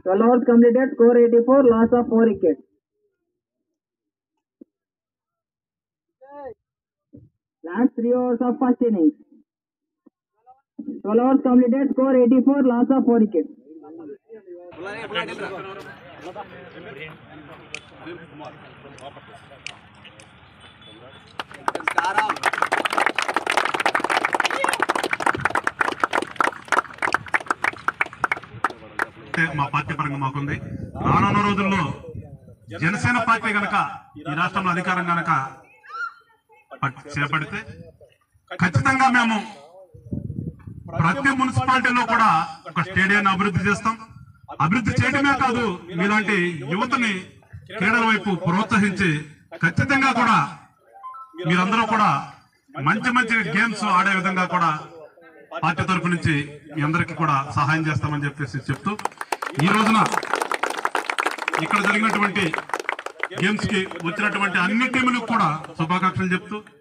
12 overs completed, score 84, loss of 4 wickets. Last 3 overs of first innings. 12 overs completed, score 84, loss of 4 wickets. అంటే మా party పరంగా మాకుంది రానున్న రోజుల్లో జనసేన పార్టీ గనక ఈ రాష్ట్రంలో అధికారం గనక పట్- చేపడితే ఖచ్చితంగా మేము ప్రతి మున్సిపాలిటీలో కూడా ఒక స్టేడియాన్ని అభివృద్ధి చేస్తాం అభివృద్ధి చేయడమే కాదు మీలాంటి యువతని క్రీడల వైపు ప్రోత్సహించి ఖచ్చితంగా కూడా మీరందరూ కూడా మంచి మంచి గేమ్స్ ఆడే విధంగా కూడా పార్టీ తరపు నుంచి మీ అందరికీ కూడా సహాయం చేస్తామని చెప్పేసి చెప్తూ ఈ రోజున ఇక్కడ జరిగినటువంటి గేమ్స్ కి వచ్చినటువంటి అన్ని టీములకు కూడా శుభాకాంక్షలు చెప్తూ